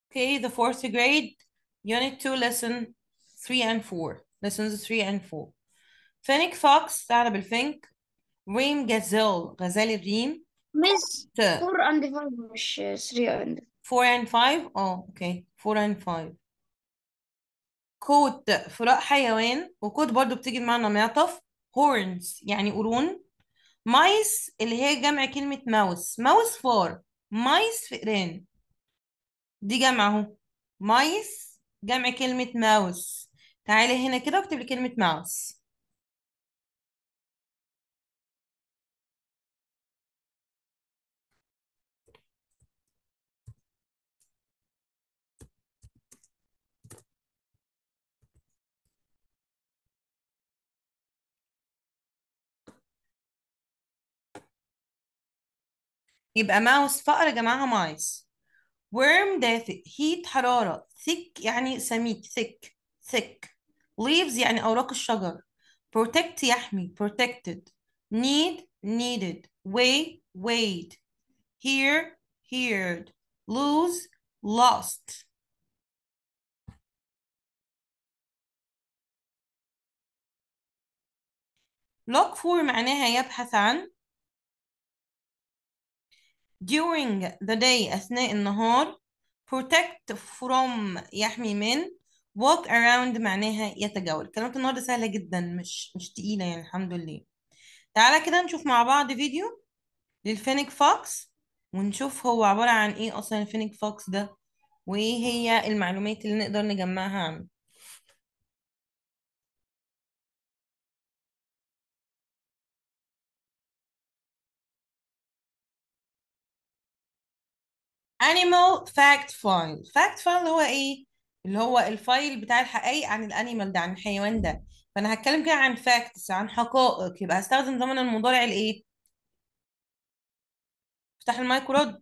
Okay, the fourth grade, unit 2, lesson 3 and 4. Lessons 3 and 4. Fennec fox, تعال بالفنك. Reem gazelle, غزال الريم. مس ت- 4 and 5 مش 3 and 4 and 5. Oh, okay. 4 and 5. كوت فراء حيوان وكوت برضو بتيجي بمعنى معطف. Horns يعني قرون. مايس اللي هي جمع كلمة ماوس. ماوس فار. مايس فئران. دي جمع اهو. مايس جمع كلمة ماوس. تعالي هنا كده واكتب لي كلمة ماوس. يبقى ماوس فأر جمعها مايس. worm دافئ heat حرارة thick يعني سميك thick thick leaves يعني أوراق الشجر protect يحمي protected need needed weigh weighed hear heard lose lost look for معناها يبحث عن during the day أثناء النهار protect from يحمي من walk around معناها يتجول كلمات النهاردة سهلة جدا مش مش تقيلة يعني الحمد لله تعالى كده نشوف مع بعض فيديو للفينيك فوكس ونشوف هو عبارة عن ايه اصلا الفينيك فوكس ده وايه هي المعلومات اللي نقدر نجمعها عنه animal fact file fact file اللي هو ايه اللي هو الفايل بتاع الحقائق عن الانيمال ده عن الحيوان ده فانا هتكلم كده عن فاكتس عن حقائق يبقى هستخدم زمن المضارع الايه افتح المايك ورد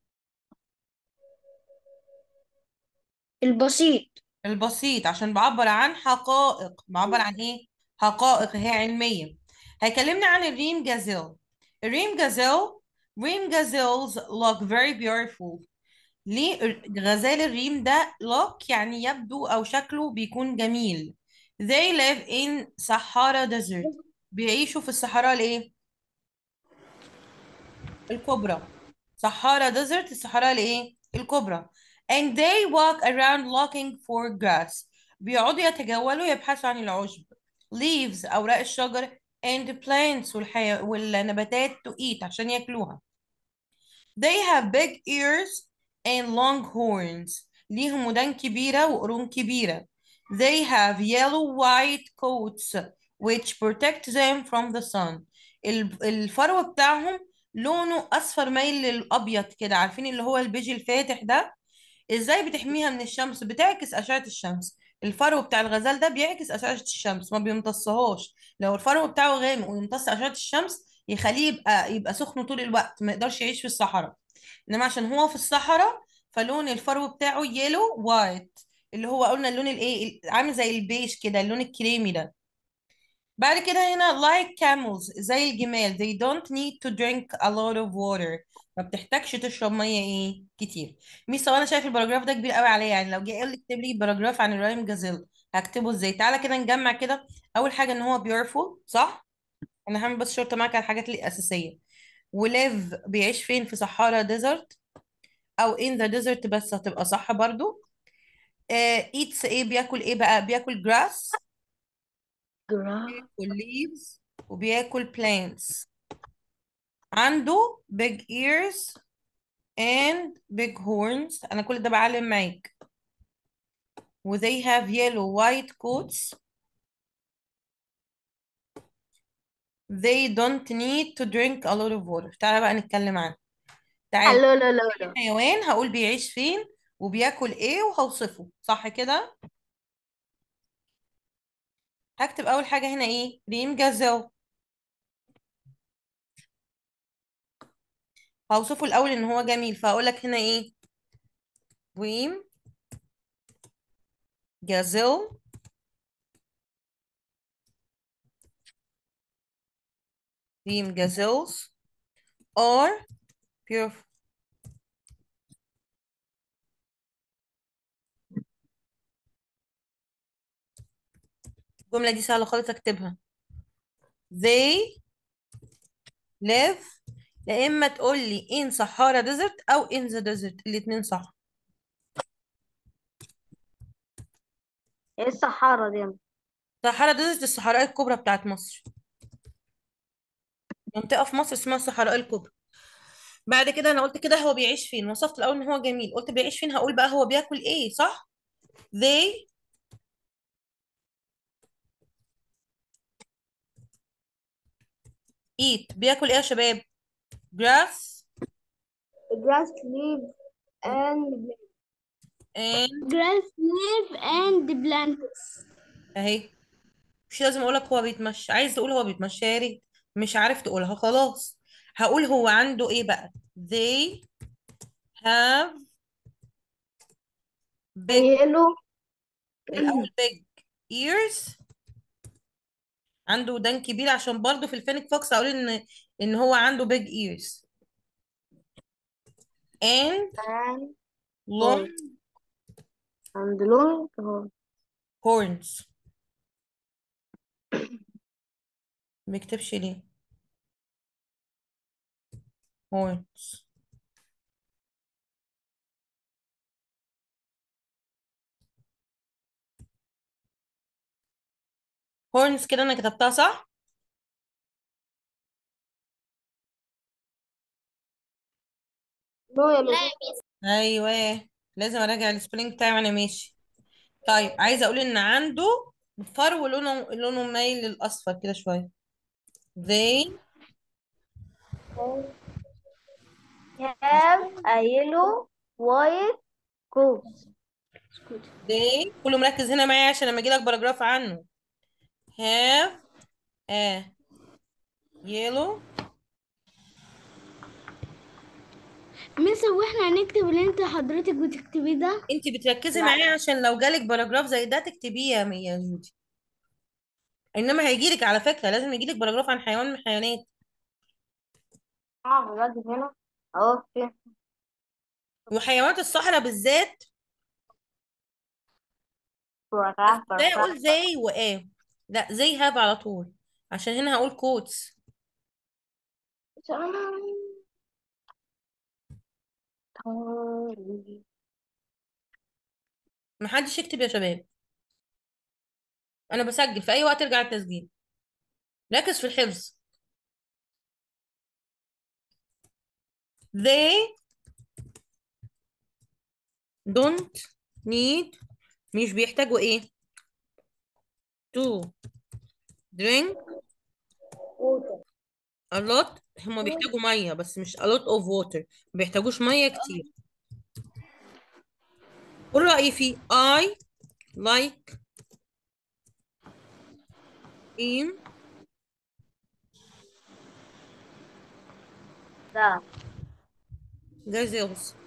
البسيط البسيط عشان بعبر عن حقائق بعبر عن ايه حقائق هي علمية هيكلمنا عن الريم جازيل الريم جازيل ريم gazelles look very beautiful ليه ال- غزال الريم ده look يعني يبدو أو شكله بيكون جميل they live in Sahara desert بيعيشوا في الصحراء الايه الكبرى صحارى ديزرت الصحراء الايه الكبرى and they walk around looking for grass بيقعدوا يتجولوا يبحثوا عن العشب leaves أوراق الشجر and plants والحي... والنباتات to eat عشان ياكلوها they have big ears and long horns ليهم ودان كبيرة وقرون كبيرة they have yellow white coats which protect them from the sun ال- الفرو بتاعهم لونه اصفر مايل للابيض كده عارفين اللي هو البيج الفاتح ده ازاي بتحميها من الشمس بتعكس اشعة الشمس الفرو بتاع الغزال ده بيعكس اشعة الشمس ما بيمتصهاش لو الفرو بتاعه غامق ويمتص اشعة الشمس يخليه يبقى يبقى سخن طول الوقت ما يقدرش يعيش في الصحراء انما عشان هو في الصحراء فلون الفرو بتاعه يلو وايت اللي هو قلنا اللون الايه عامل زي البيج كده اللون الكريمي ده بعد كده هنا like camels زي الجمال they don't need to drink a lot of water ما بتحتاجش تشرب ميه ايه كتير ميس هو انا شايف الباراجراف ده كبير قوي عليا يعني لو جه قال لي اكتب لي باراجراف عن الرايم جازيل هكتبه ازاي تعالى كده نجمع كده اول حاجه ان هو beautiful صح انا هعمل بس شرطه معاك على الحاجات الاساسيه وليف بيعيش فين في صحراء ديزرت او in the desert بس هتبقى صح برضو آه eats ايه بياكل ايه بقى بياكل grass جراف بياكل leaves وبياكل plants عنده big ears and big horns أنا كل ده بعلم معاك و they have yellow white coats they don't need to drink a lot of water تعالى بقى نتكلم عنه تعالى لا لا لا لا حيوان هقول بيعيش فين وبياكل ايه وهوصفه صح كده هكتب أول حاجة هنا ايه ريم جازو هوصفه الأول إن هو جميل فهقول لك هنا ايه ريم جازيل ريم gazelles are beautiful الجملة دي سهلة خالص اكتبها they live يا اما تقول لي in Sahara desert او in the desert الاتنين صح ايه الصحارى دي صحراء ديزرت الصحراء الكبرى بتاعت مصر منطقة في مصر اسمها الصحراء الكبرى بعد كده انا قلت كده هو بيعيش فين وصفت الاول ان هو جميل قلت بيعيش فين هقول بقى هو بياكل ايه صح they eat بياكل ايه يا شباب grass grass leaf and and grass leaf and plants اهي مش لازم اقولك هو بيتمشى عايز تقول هو بيتمشى يا ريت مش عارف تقولها خلاص هقول هو عنده ايه بقى they have big yellow الاول big ears عنده ودان كبيرة عشان برضه في الفينيك فوكس اقول ان ان هو عنده big ears and and long and long horn. horns مكتبش ليه horns horns كده انا كتبتها صح no يا مس ايوه لازم اراجع السبelling بتاعي وانا ماشي طيب عايزه اقول ان عنده فرو لونه لونه مايل للاصفر كده شويه they have a yellow white coat they كله مركز هنا معايا عشان لما اجي لك باراجراف عنه have a yellow مس هو احنا هنكتب اللي انت حضرتك بتكتبيه ده انت بتركزي معايا عشان لو جالك باراجراف زي ده تكتبيه يا مي- يا جودي انما هيجيلك على فكره لازم يجيلك باراجراف عن حيوان من الحيوانات اه بجد هنا اهو في وحيوانات الصحراء بالذات فرع ازاي اقول زي وايه لا زي هاف على طول عشان هنا هقول كوتس محدش يكتب يا شباب انا بسجل في اي وقت ارجع التسجيل ركز في الحفظ they don't need مش بيحتاجوا ايه to drink a lot هما بيحتاجوا ميه بس مش a lot of water ما بيحتاجوش ميه كتير قول رأيي فيه I like in ده gazelles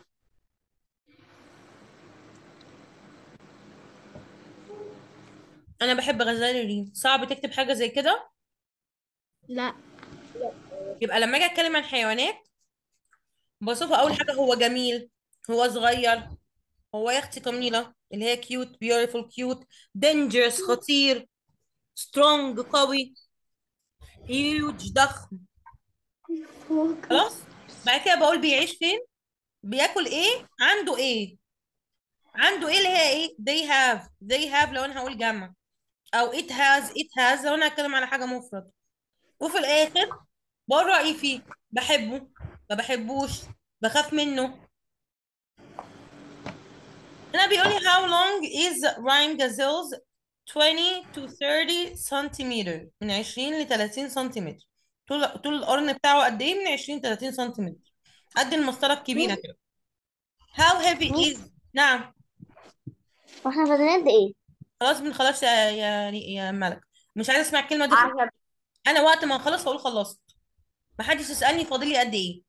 انا بحب غزال الريم صعب تكتب حاجه زي كده لا يبقى لما اجي اتكلم عن حيوانات بوصفه اول حاجه هو جميل هو صغير هو يا اختي جميله اللي هي كيوت بيوتيفول كيوت دينجرس خطير سترونج قوي هيوج ضخم خلاص بعد كده بقول بيعيش فين بياكل ايه عنده ايه عنده ايه اللي هي ايه they have they have لو انا هقول جمع او it has it has لو انا هتكلم على حاجه مفرد وفي الاخر بقول رايي فيه بحبه ما بحبوش بخاف منه هنا بيقول لي how long is rhyme gazelles 20 to 30 سنتيمتر من 20 ل 30 سنتيمتر طول طول القرن بتاعه قد ايه من 20 ل 30 سنتيمتر قد المسطره الكبيره كده how heavy is نعم واحنا فاضلين قد ايه؟ خلاص من خلاص يا يا يا ملك مش عايزه اسمع الكلمه دي خالص. عشرة انا وقت ما اخلص هقول خلصت محدش يسالني فاضل لي قد ايه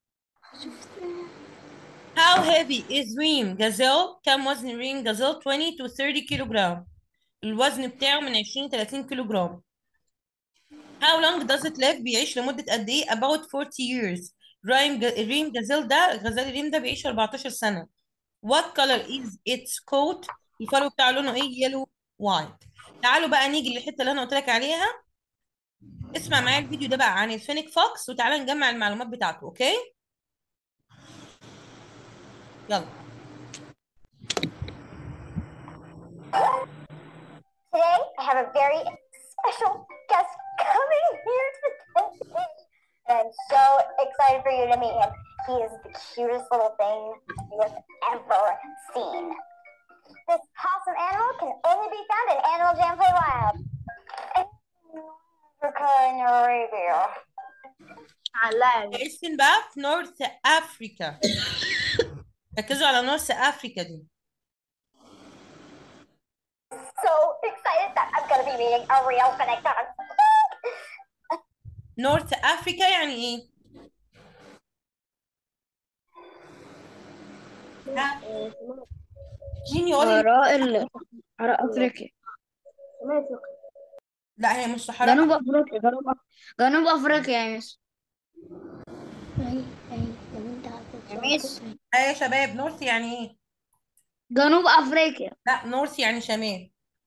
How heavy is Reem Gazelle؟ كم وزن Reem Gazelle؟ 20 to 30 كيلو جرام. الوزن بتاعه من 20 ل 30 كيلو جرام. How long does it live؟ بيعيش لمدة قد إيه؟ About 40 years. Reem Reem Gazelle ده غزال الريم ده بيعيش 14 سنة. What color is its coat؟ الفرو بتاعه لونه إيه؟ Yellow white. تعالوا بقى نيجي للحته اللي انا قلت لك عليها اسمع معايا الفيديو ده بقى عن الفينيك فوكس وتعالى نجمع المعلومات بتاعته اوكي يلا Today, I have a very special guest coming here today. And I'm so excited for you to meet him. He is the cutest little thing you have ever seen. This awesome animal can only be found in Animal Jam Play Wild. In Africa and Arabia. علقني عايشين بقى في نورث افريكا ركزوا على نورث افريكا دي So excited that I'm going to be meeting a real fennec dog. نورث افريكا يعني ايه ها؟ مين يقول لي وراء ال وراء افريقيا لا هي مش صحراء جنوب افريقيا جنوب أف... جنوب افريقيا يا مس يا مس آه يا شباب نورث يعني ايه جنوب افريقيا لا نورث يعني شمال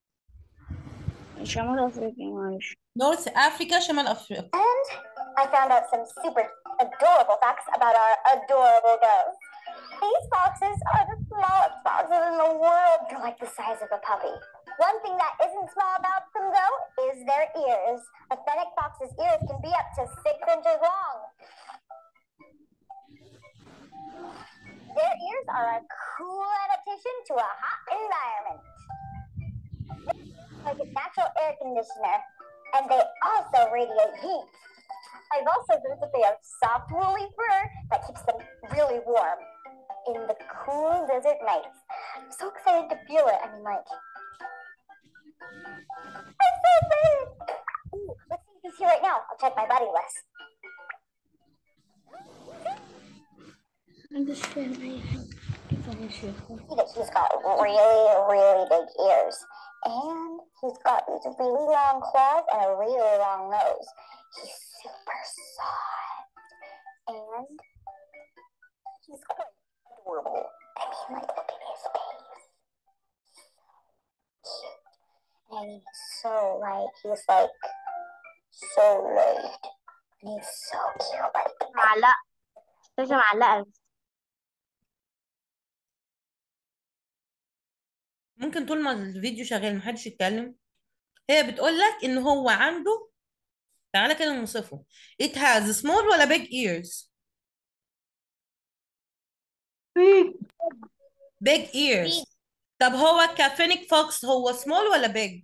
شمال افريقيا معلش نورث افريكا شمال افريقيا And I found out some super adorable facts about our adorable ghosts. These foxes are the smallest foxes in the world. They're like the size of a puppy. One thing that isn't small about them, though, is their ears. A fennec fox's ears can be up to six inches long. Their ears are a cool adaptation to a hot environment. Like a natural air conditioner. And they also radiate heat. I've also heard that they have soft, woolly fur that keeps them really warm in the cool desert nights. I'm so excited to feel it. I mean, like, I'm so excited. Ooh, let's see if he's here right now. I'll check my buddy list. مش فاهم اي حاجه كيف انا شايفه See that he's got really, really big ears. And he's got these really long claws and a really long nose. He's super soft. And he's quite adorable. I mean, like, look at his face. So cute. And he's so, like, he's like so laid. And he's so cute. Like, معلقه شاشه معلقه ممكن طول ما الفيديو شغال محدش يتكلم هي بتقول لك ان هو عنده تعالى كده نوصفه it has small ولا big ears big ears طب هو كفينيك فوكس هو small ولا big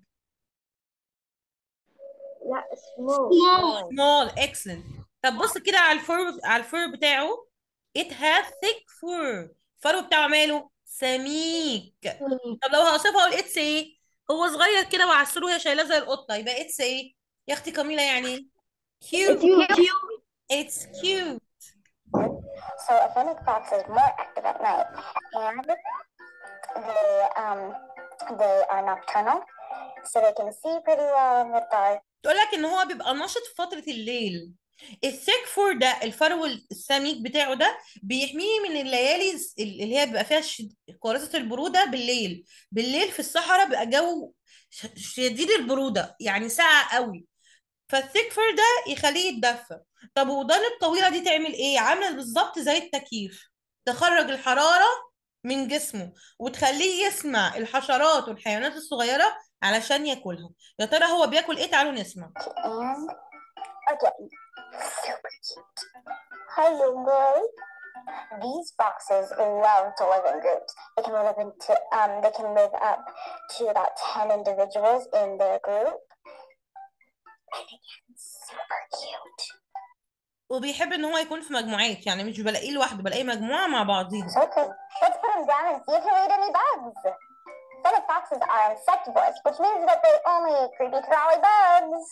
لا سمول small excellent طب بص كده على الفور على الفور بتاعه it has thick fur الفرو بتاعه ماله سميك طب لو هوصفها اقول اتس ايه هو صغير كده وعسله وهي شايلاه زي القطه يبقى اتس ايه يا اختي كاميلا يعني كيوت اتس كيوت So a fennec fox is more active at night, and they um they are nocturnal, so they can see pretty well in the dark. تقول لك ان هو بيبقى نشط في فتره الليل الثيك فور ده الفرو السميك بتاعه ده بيحميه من الليالي اللي هي بيبقى فيها شد- قارصة البرودة بالليل بالليل في الصحراء بيبقى جو ش- شديد البرودة يعني ساقع قوي فالثيك فور ده يخليه يتدفى طب ودان الطويلة دي تعمل ايه عاملة بالظبط زي التكييف تخرج الحرارة من جسمه وتخليه يسمع الحشرات والحيوانات الصغيرة علشان ياكلها يا ترى هو بياكل ايه تعالوا نسمع And again, super cute. Hello, guys. These foxes love to live in groups. They can live into um they can live up to about ten individuals in their group. And again, super cute. وبيحب ان هو يكون في مجموعات يعني مش بلاقيه لوحده بلاقيه مجموعة مع بعضيهم So okay, let's put them down and see if he'll eat any bugs. Fennec foxes are insectivores, which means that they only eat creepy crawly bugs.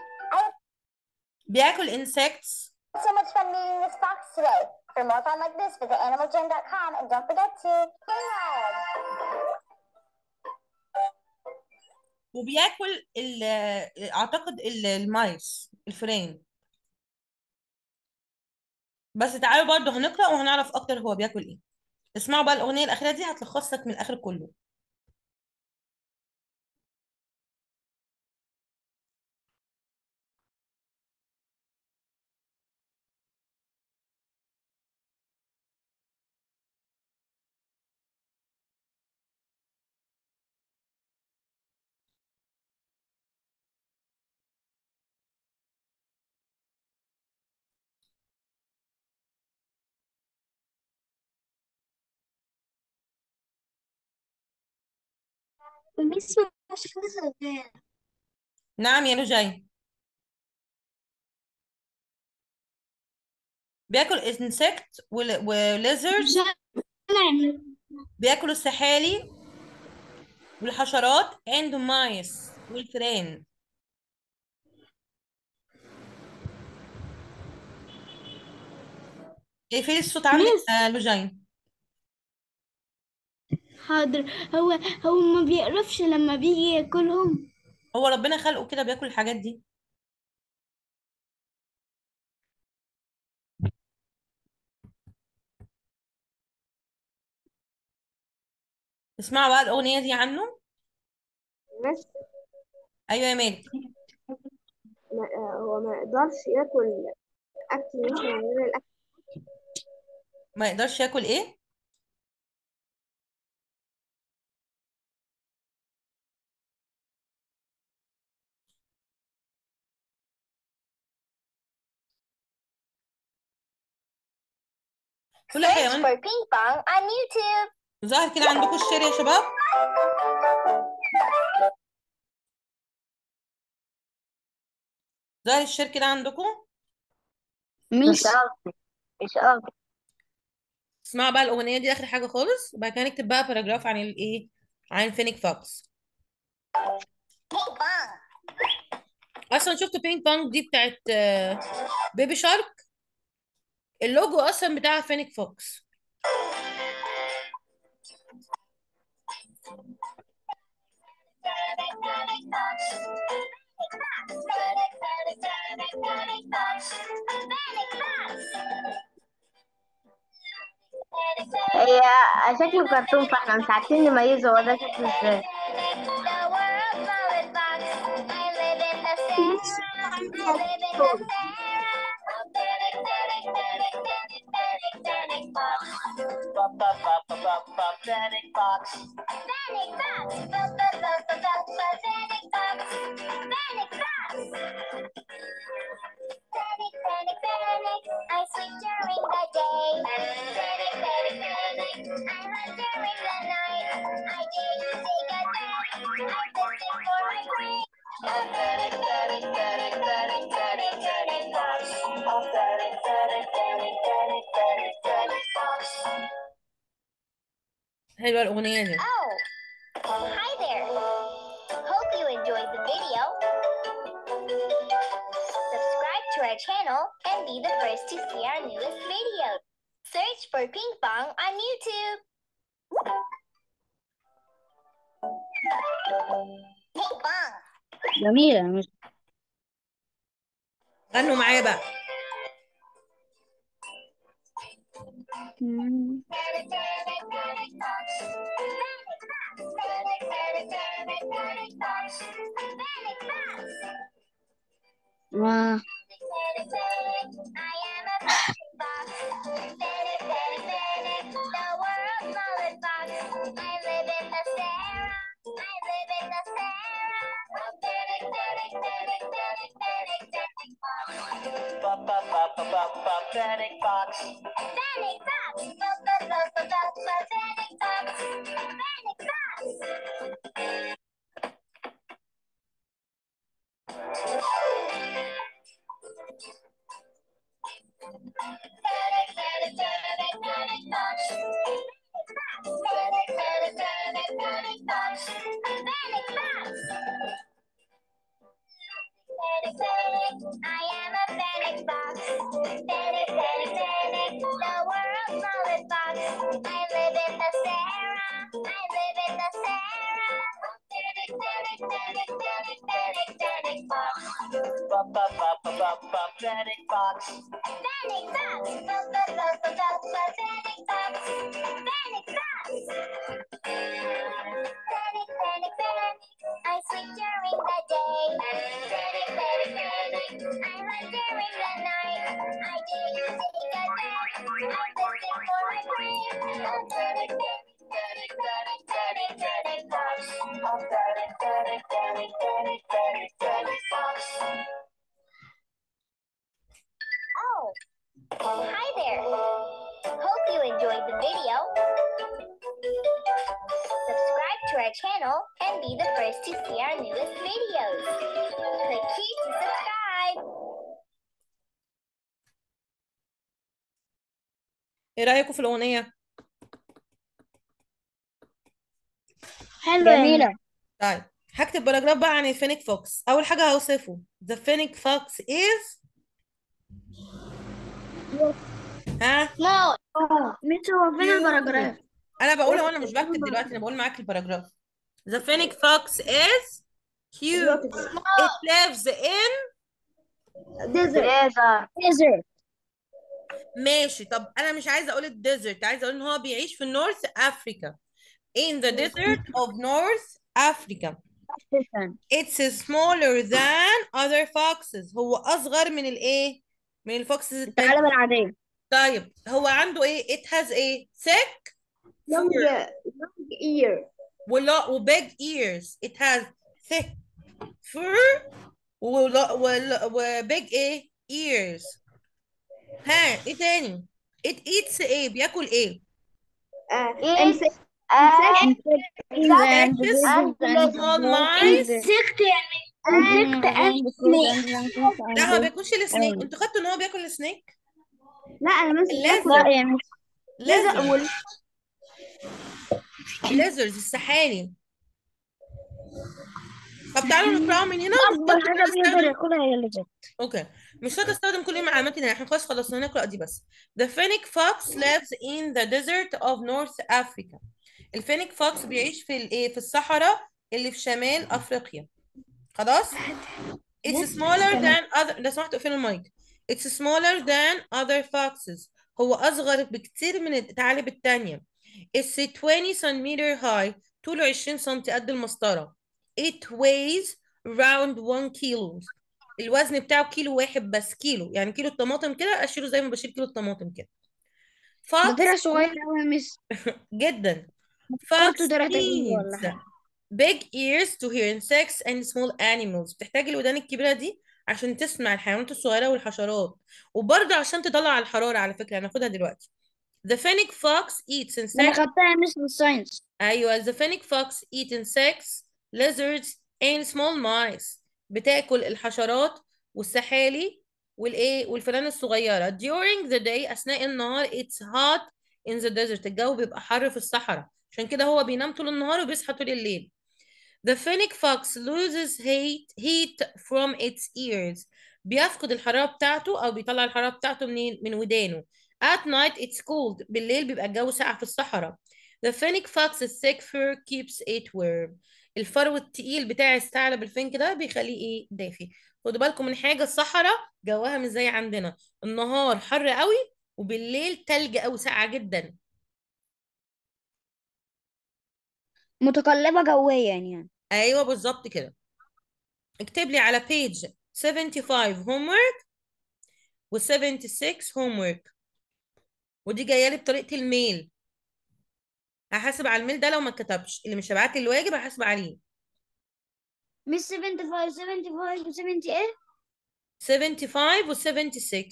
بياكل insects Had so much fun meeting this fox today. For more fun like this, visit animalgym.com and don't forget to stay wild. وبياكل ال اعتقد ال- المايس الفئران بس تعالوا برضه هنقرأ وهنعرف اكتر هو بياكل ايه اسمعوا بقى الاغنية الاخيرة دي هتلخص لك من الاخر كله ميس مش كده شغال نعم يا لوجاي بياكل انسكت وليزرد مش انا بياكل السحالي والحشرات and mice والفئران اقفلي الصوت عندك ميس يا لوجين حاضر هو هو ما بيقرفش لما بيجي ياكلهم هو ربنا خلقه كده بياكل الحاجات دي اسمعوا بقى الأغنية دي عنه بس أيوة يا مالك ما هو ما يقدرش ياكل اكل مثلا غير الاكل ما يقدرش ياكل ايه كل Search حيوان for ping pong on YouTube. ظاهر كده عندكم الشير يا شباب ظاهر الشير كده عندكم ميس قصدي مش قصدي اسمعوا بقى الأغنية دي آخر حاجة خالص وبعد كده نكتب بقى باراجراف عن الايه عن الفينيك فوكس Ping pong. اصلا شفتوا بينج بونج دي بتاعت آه، بيبي شارك اللوجو اصلا بتاع فينيك فوكس هي شكله كرتون فاحنا مش عارفين نميزه هو ده شكله ازاي I sleep during the day. Panic, panic, panic. I run during the night. I dare to take a bath. I'm looking for my queen. I'm panic, panic, panic, panic, panic, panic, box. I'm panic, panic, panic, panic, panic, panic, box. حلوة الأغنية دي Oh, hi there. Hope you enjoyed the video. Subscribe to our channel and be the first to see our newest videos. Search for Ping Pong on YouTube. Ping Pong. جميلة مش غنوا معايا بقى مم. آه. Panic box. I am a panic box. Panic, panic, panic. The world's smallest box. I live in the Sahara. I live in the Sahara. Panic, panic, panic, panic, panic, panic box. Panic box. Panic box. Ba, ba, ba, ba, ba, ba, Panic box. Panic box. Panic, panic, panic. I sleep during the day. Panic, panic, panic. I run during the night. I dare you take a bath. I'm looking for my queen. Oh, panic, panic, panic, panic, panic, panic box. Oh, panic, panic, panic, panic, panic, panic box. Oh, hi there. Hope you enjoyed the video. Subscribe to our channel and and be the first to see our newest videos. Click here to subscribe. ايه رأيكم في الأغنية؟ حلوة جميلة طيب هكتب باراجراف بقى عن الفينيك فوكس أول حاجة هوصفه The Finnic Fox is ها لا مش هو فين البراجراف أنا بقول وأنا مش بكتب دلوقتي أنا بقول معاك الباراجراف The Finnic Fox is cute It lives in ديزرت ديزرت ماشي طب أنا مش عايزة أقول الديزرت عايزة أقول إن هو بيعيش في نورث أفريكا In the desert of North Africa It's smaller than other foxes هو أصغر من الإيه؟ من الفوكسز التانية الثعالب العادية طيب هو عنده إيه؟ It has a thick يونج يونج اير ولا وبيج ears It has thick fur ولا ولا وبيج إيه؟ ears ها إيه تاني؟ It eats إيه؟ بياكل إيه؟ انسكت small mice سكت يعني لا هو ما بياكلش السنيك انتوا خدتوا ان هو بياكل السنيك لا انا مش اللازر لا يا مس لازر لازرز السحالي طب تعالوا نقراها من هنا أكبر مش حاجة بيقدر هستخدم ياكلها هي الليزرد اوكي مش هتستخدم كل المعلومات هنا احنا خلاص خلصنا نقرا دي بس The Finnic fox lives in the desert of North Africa الفينيك فوكس بيعيش في الايه في الصحراء اللي في شمال افريقيا خلاص It's smaller than other لو سمحت اقفل المايك It's smaller than other foxes هو أصغر بكتير من الثعالب التانية It's 20 centimeter high طوله 20 سنتي قد المسطرة It weighs around 1 كيلو الوزن بتاعه كيلو واحد بس كيلو يعني كيلو الطماطم كده أشيله زي ما بشيل كيلو الطماطم كده ده fox طلع صغير أوي يا مس جدا قلت fox ده رتبيه ولا needs حاجة big ears to hear insects and small animals بتحتاج الودان الكبيرة دي عشان تسمع الحيوانات الصغيرة والحشرات وبرضه عشان تطلع الحرارة على فكرة هناخدها دلوقتي The fennec fox eats ده أنا insects خدتها يا مس في الساينس أيوة the fennec fox eats insects lizards and small mice بتاكل الحشرات والسحالي والإيه والفئران الصغيرة during the day أثناء النهار it's hot in the desert الجو بيبقى حر في الصحراء عشان كده هو بينام طول النهار وبيصحى طول الليل The fennec fox loses heat, heat from its ears. بيفقد الحرارة بتاعته أو بيطلع الحرارة بتاعته منين؟ من ودانه. At night it's cold. بالليل بيبقى الجو ساقع في الصحراء. The fennec fox's thick fur keeps it warm. الفرو التقيل بتاع الثعلب الفينك ده بيخليه ايه؟ دافي. خدوا بالكم من حاجة الصحراء جوها مش زي عندنا. النهار حر قوي وبالليل تلج أو ساقعة جدا. متقلبة جويا يعني ايوه بالظبط كده اكتب لي على page 75 homework و 76 homework ودي جايه لي بطريقه الميل هحاسب على الميل ده لو ما كتبش اللي مش هبعت لي الواجب هحاسب عليه مش 75 75 و 70 ايه 75 و 76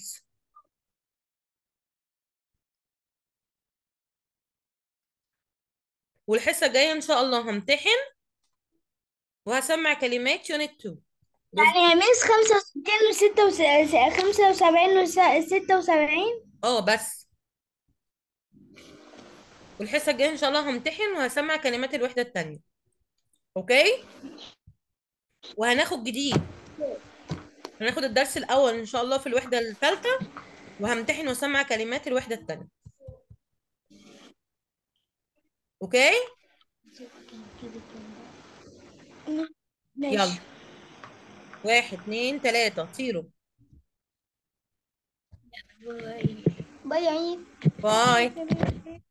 والحصه الجايه ان شاء الله همتحن وهسمع كلمات يونت 2 يعني يا مس 65 و 75 و 76 اه بس والحصه الجايه ان شاء الله همتحن وهسمع كلمات الوحده التانية اوكي وهناخد جديد هناخد الدرس الاول ان شاء الله في الوحده الثالثه وهمتحن واسمع كلمات الوحده التانية اوكي يلا واحد اتنين تلاتة طيروا باي باي